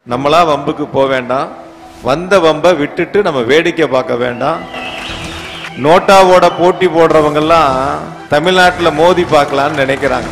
நம்மளா வம்புக்கு போக வேண்டாம் வந்த வம்ப விட்டுட்டு நம்ம வேடிக்கை பார்க்க வேண்டாம் நோட்டாவோட போட்டி போடுறவங்கெல்லாம் தமிழ்நாட்டில் மோதி பார்க்கலான்னு நினைக்கிறாங்க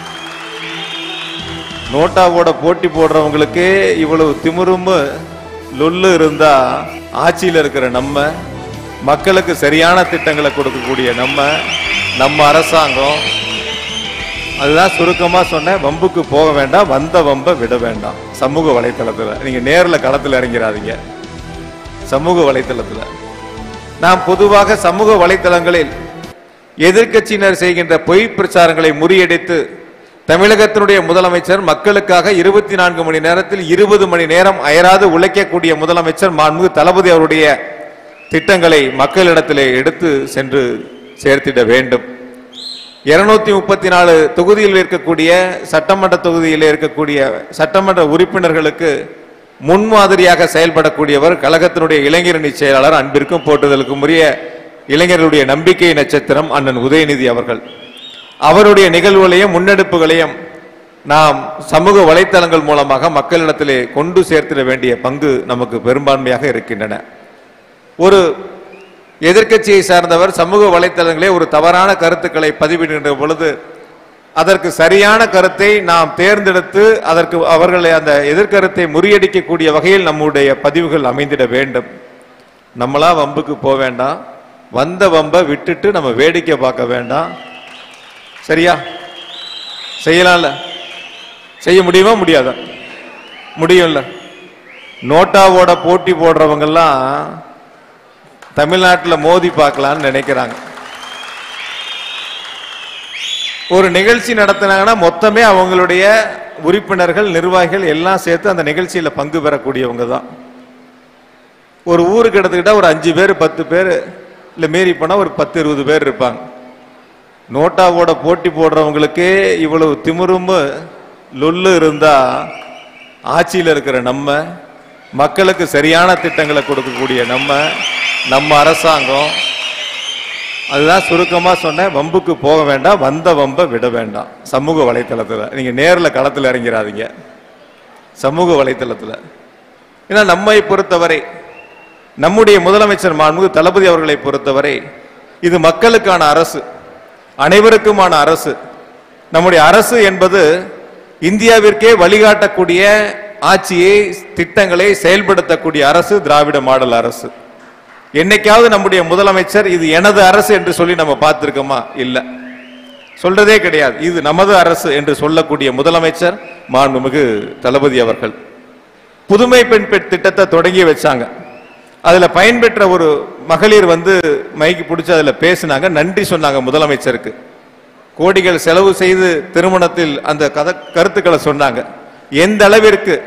நோட்டாவோட போட்டி போடுறவங்களுக்கே இவ்வளவு திமிரும் லொல்லு இருந்தா ஆட்சியில் இருக்கிற நம்ம மக்களுக்கு சரியான திட்டங்களை கொடுக்கக்கூடிய நம்ம நம்ம அரசாங்கம் அதுதான் சுருக்கமா சொன்னேன் வம்புக்கு போக வேண்டாம் வந்த வம்ப விட வேண்டாம் சமூக வலைத்தளத்துல நீங்க நேர்ல களத்துல இறங்கிறாதீங்க சமூக வலைத்தளத்துல நாம் பொதுவாக சமூக வலைத்தளங்களில் எதிர்க்கட்சியினர் செய்கின்ற பொய் பிரச்சாரங்களை முறியடித்து தமிழகத்தினுடைய முதலமைச்சர் மக்களுக்காக இருபத்தி நான்கு மணி நேரத்தில் இருபது மணி நேரம் அயராது உழைக்கக்கூடிய முதலமைச்சர் மாண்புமிகு தளபதி அவருடைய திட்டங்களை மக்களிடத்திலே எடுத்து சென்று சேர்த்திட வேண்டும் இருநூத்தி முப்பத்தி நாலு தொகுதியில் இருக்கக்கூடிய சட்டமன்ற தொகுதியில் இருக்கக்கூடிய சட்டமன்ற உறுப்பினர்களுக்கு முன்மாதிரியாக செயல்படக்கூடியவர் கழகத்தினுடைய இளைஞரணி செயலாளர் அன்பிற்கும் போட்டுதலுக்கும் உரிய இளைஞர்களுடைய நம்பிக்கை நட்சத்திரம் அண்ணன் உதயநிதி அவர்கள் அவருடைய நிகழ்வுகளையும் முன்னெடுப்புகளையும் நாம் சமூக வலைத்தளங்கள் மூலமாக மக்களிடத்திலே கொண்டு சேர்த்திட வேண்டிய பங்கு நமக்கு பெரும்பான்மையாக இருக்கின்றன ஒரு எதிர்க்கட்சியை சார்ந்தவர் சமூக வலைத்தளங்களே ஒரு தவறான கருத்துக்களை பதிவிடுகின்ற பொழுது அதற்கு சரியான கருத்தை நாம் தேர்ந்தெடுத்து அதற்கு அவர்களை அந்த எதிர்கருத்தை முறியடிக்கக்கூடிய வகையில் நம்முடைய பதிவுகள் அமைந்திட வேண்டும் நம்மளா வம்புக்கு போக வேண்டாம் வந்த வம்ப விட்டுட்டு நம்ம வேடிக்கை பார்க்க வேண்டாம் சரியா செய்யலாம்ல செய்ய முடியுமா முடியாதா முடியும்ல நோட்டாவோட போட்டி போடுறவங்கெல்லாம் தமிழ்நாட்டில் மோதி பார்க்கலான்னு நினைக்கிறாங்க ஒரு நிகழ்ச்சி நடத்தினாங்கன்னா மொத்தமே அவங்களுடைய உறுப்பினர்கள் நிர்வாகிகள் எல்லாம் சேர்த்து அந்த நிகழ்ச்சியில பங்கு பெறக்கூடியவங்க தான் ஒரு ஊருக்கு எடுத்துக்கிட்டா ஒரு அஞ்சு பேர் பத்து பேர் இல்லை மீறி போனா ஒரு பத்து இருபது பேர் இருப்பாங்க நோட்டாவோட போட்டி போடுறவங்களுக்கே இவ்வளவு திமிரும் லொல்லு இருந்தா ஆட்சியில் இருக்கிற நம்ம மக்களுக்கு சரியான திட்டங்களை கொடுக்கக்கூடிய நம்ம நம்ம அரசாங்கம் அதுதான் சுருக்கமா சொன்னேன் வம்புக்கு போக வேண்டாம் வந்த வம்ப விட வேண்டாம் சமூக வலைத்தளத்துல நீங்க நேர்ல களத்துல இறங்கிறாதீங்க சமூக வலைத்தளத்துல ஏன்னா நம்மை பொறுத்தவரை நம்முடைய முதலமைச்சர் மாண்புமிகு தளபதி அவர்களை பொறுத்தவரை இது மக்களுக்கான அரசு அனைவருக்குமான அரசு நம்முடைய அரசு என்பது இந்தியாவிற்கே வழிகாட்டக்கூடிய ஆட்சியை திட்டங்களை செயல்படுத்தக்கூடிய அரசு திராவிட மாடல் அரசு என்னைக்காவது நம்முடைய முதலமைச்சர் இது எனது அரசு என்று சொல்லி நம்ம பார்த்திருக்கோமா இல்ல சொல்றதே கிடையாது இது நமது அரசு என்று சொல்லக்கூடிய முதலமைச்சர் மாண்புமிகு தளபதி அவர்கள் புதுமை பெண் பெண் திட்டத்தை தொடங்கி வச்சாங்க அதுல பயன்பெற்ற ஒரு மகளிர் வந்து மைக்கு பிடிச்சி அதுல பேசினாங்க நன்றி சொன்னாங்க முதலமைச்சருக்கு கோடிகள் செலவு செய்து திருமணத்தில் அந்த கத கருத்துக்களை சொன்னாங்க எந்த அளவிற்கு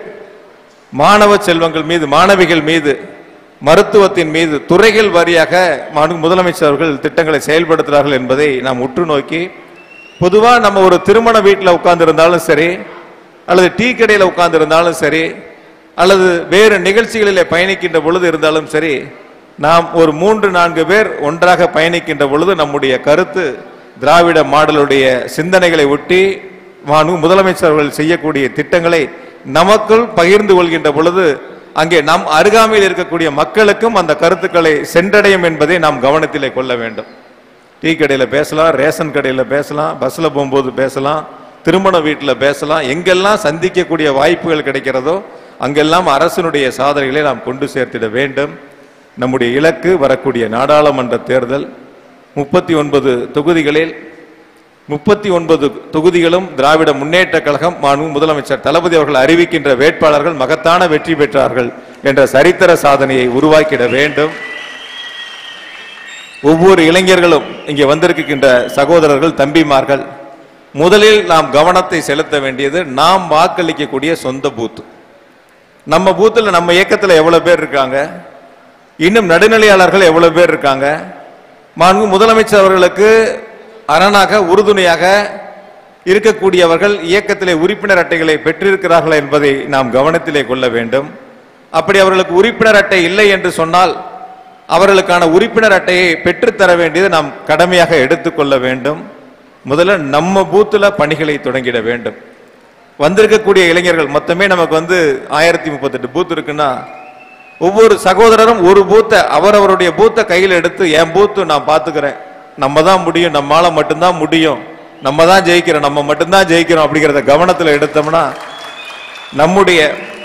மாணவ செல்வங்கள் மீது மாணவிகள் மீது மருத்துவத்தின் மீது துறைகள் வாரியாக மாண்பு முதலமைச்சர் அவர்கள் திட்டங்களை செயல்படுத்துகிறார்கள் என்பதை நாம் உற்று நோக்கி பொதுவா நம்ம ஒரு திருமண வீட்டில் உட்கார்ந்து இருந்தாலும் சரி அல்லது டீ கடையில் உட்கார்ந்து இருந்தாலும் சரி அல்லது வேறு நிகழ்ச்சிகளிலே பயணிக்கின்ற பொழுது இருந்தாலும் சரி நாம் ஒரு மூன்று நான்கு பேர் ஒன்றாக பயணிக்கின்ற பொழுது நம்முடைய கருத்து திராவிட மாடலுடைய சிந்தனைகளை ஒட்டி மாண்பு முதலமைச்சர் அவர்கள் செய்யக்கூடிய திட்டங்களை நமக்குள் பகிர்ந்து கொள்கின்ற பொழுது அங்கே நம் அருகாமையில் இருக்கக்கூடிய மக்களுக்கும் அந்த கருத்துக்களை சென்றடையும் என்பதை நாம் கவனத்திலே கொள்ள வேண்டும் டீ கடையில் பேசலாம் ரேஷன் கடையில் பேசலாம் பஸ்ஸில் போகும்போது பேசலாம் திருமண வீட்டில் பேசலாம் எங்கெல்லாம் சந்திக்கக்கூடிய வாய்ப்புகள் கிடைக்கிறதோ அங்கெல்லாம் அரசினுடைய சாதனைகளை நாம் கொண்டு சேர்த்திட வேண்டும் நம்முடைய இலக்கு வரக்கூடிய நாடாளுமன்ற தேர்தல் முப்பத்தி ஒன்பது தொகுதிகளில் முப்பத்தி ஒன்பது தொகுதிகளும் திராவிட முன்னேற்ற கழகம் மாண்பு முதலமைச்சர் தளபதி அவர்கள் அறிவிக்கின்ற வேட்பாளர்கள் மகத்தான வெற்றி பெற்றார்கள் என்ற சரித்திர சாதனையை உருவாக்கிட வேண்டும் ஒவ்வொரு இளைஞர்களும் இங்கே வந்திருக்கின்ற சகோதரர்கள் தம்பிமார்கள் முதலில் நாம் கவனத்தை செலுத்த வேண்டியது நாம் வாக்களிக்கக்கூடிய சொந்த பூத்து நம்ம பூத்துல நம்ம இயக்கத்துல எவ்வளவு பேர் இருக்காங்க இன்னும் நடுநிலையாளர்கள் எவ்வளவு பேர் இருக்காங்க மாண்பு முதலமைச்சர் அவர்களுக்கு அரணாக உறுதுணையாக இருக்கக்கூடியவர்கள் இயக்கத்திலே உறுப்பினர் அட்டைகளை பெற்றிருக்கிறார்களா என்பதை நாம் கவனத்திலே கொள்ள வேண்டும் அப்படி அவர்களுக்கு உறுப்பினர் அட்டை இல்லை என்று சொன்னால் அவர்களுக்கான உறுப்பினர் அட்டையை பெற்றுத்தர வேண்டியது நாம் கடமையாக எடுத்துக்கொள்ள வேண்டும் முதல்ல நம்ம பூத்துல பணிகளை தொடங்கிட வேண்டும் வந்திருக்கக்கூடிய இளைஞர்கள் மொத்தமே நமக்கு வந்து ஆயிரத்தி முப்பத்தெட்டு பூத் இருக்குன்னா ஒவ்வொரு சகோதரரும் ஒரு பூத்தை அவரவருடைய பூத்தை கையில் எடுத்து என் பூத்து நான் பார்த்துக்கிறேன் நம்ம தான் முடியும் நம்மால மட்டும்தான் முடியும் நம்ம தான் ஜெயிக்கிறோம் நம்ம மட்டும்தான் ஜெயிக்கிறோம் அப்படிங்கிறத கவனத்தில் எடுத்தோம்னா நம்முடைய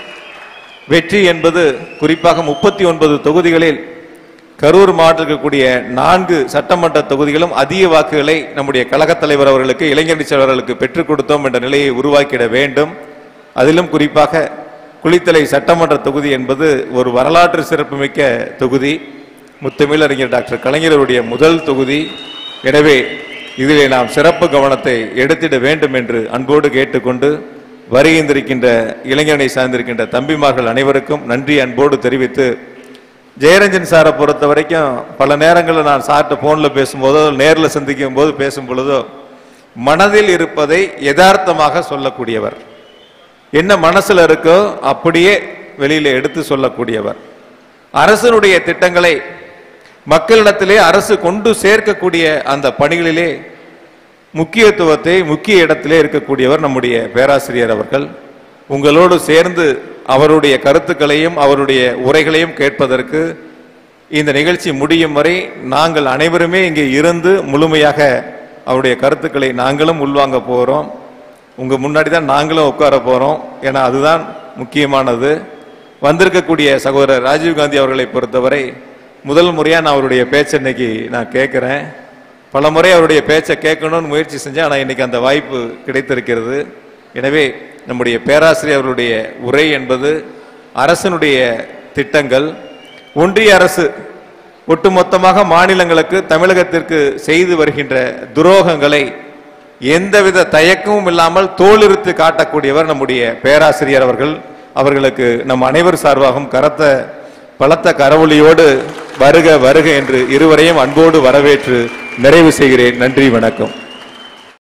வெற்றி என்பது குறிப்பாக முப்பத்தி ஒன்பது தொகுதிகளில் கரூர் மாவட்டத்தில் இருக்கக்கூடிய நான்கு சட்டமன்ற தொகுதிகளும் அதிக வாக்குகளை நம்முடைய கழகத் தலைவர் அவர்களுக்கு இளைஞரணி செயலர்களுக்கு பெற்றுக் கொடுத்தோம் என்ற நிலையை உருவாக்கிட வேண்டும் அதிலும் குறிப்பாக குளித்தலை சட்டமன்ற தொகுதி என்பது ஒரு வரலாற்று சிறப்புமிக்க தொகுதி முத்தமிழறிஞர் டாக்டர் கலைஞருடைய முதல் தொகுதி எனவே இதிலே நாம் சிறப்பு கவனத்தை எடுத்திட வேண்டும் என்று அன்போடு கேட்டுக்கொண்டு வருகின்றிருக்கின்ற இளைஞனை சார்ந்திருக்கின்ற தம்பிமார்கள் அனைவருக்கும் நன்றி அன்போடு தெரிவித்து ஜெயரஞ்சன் சாரை பொறுத்த வரைக்கும் பல நேரங்களில் நான் சார்ட்ட ஃபோனில் பேசும்போதோ நேரில் சந்திக்கும் போது பேசும் பொழுதோ மனதில் இருப்பதை யதார்த்தமாக சொல்லக்கூடியவர் என்ன மனசுல இருக்கோ அப்படியே வெளியில எடுத்து சொல்லக்கூடியவர் அரசனுடைய திட்டங்களை மக்களிடத்திலே அரசு கொண்டு சேர்க்கக்கூடிய அந்த பணிகளிலே முக்கியத்துவத்தை முக்கிய இடத்திலே இருக்கக்கூடியவர் நம்முடைய பேராசிரியர் அவர்கள் உங்களோடு சேர்ந்து அவருடைய கருத்துக்களையும் அவருடைய உரைகளையும் கேட்பதற்கு இந்த நிகழ்ச்சி முடியும் வரை நாங்கள் அனைவருமே இங்கே இருந்து முழுமையாக அவருடைய கருத்துக்களை நாங்களும் உள்வாங்க போகிறோம் உங்க முன்னாடி தான் நாங்களும் உட்கார போறோம் ஏன்னா அதுதான் முக்கியமானது வந்திருக்கக்கூடிய சகோதரர் ராஜீவ்காந்தி அவர்களை பொறுத்தவரை முதல் முறையா நான் அவருடைய பேச்சை இன்னைக்கு நான் கேட்கிறேன் பல முறை அவருடைய பேச்சை கேட்கணும்னு முயற்சி செஞ்சேன் ஆனால் இன்னைக்கு அந்த வாய்ப்பு கிடைத்திருக்கிறது எனவே நம்முடைய பேராசிரியர் அவருடைய உரை என்பது அரசனுடைய திட்டங்கள் ஒன்றிய அரசு ஒட்டுமொத்தமாக மாநிலங்களுக்கு தமிழகத்திற்கு செய்து வருகின்ற துரோகங்களை எந்தவித தயக்கமும் இல்லாமல் தோலுரித்து காட்டக்கூடியவர் நம்முடைய பேராசிரியர் அவர்கள் அவர்களுக்கு நம் அனைவர் சார்பாகவும் கரத்த பலத்த கரவொலியோடு வருக வருக என்று இருவரையும் அன்போடு வரவேற்று நிறைவு செய்கிறேன் நன்றி வணக்கம்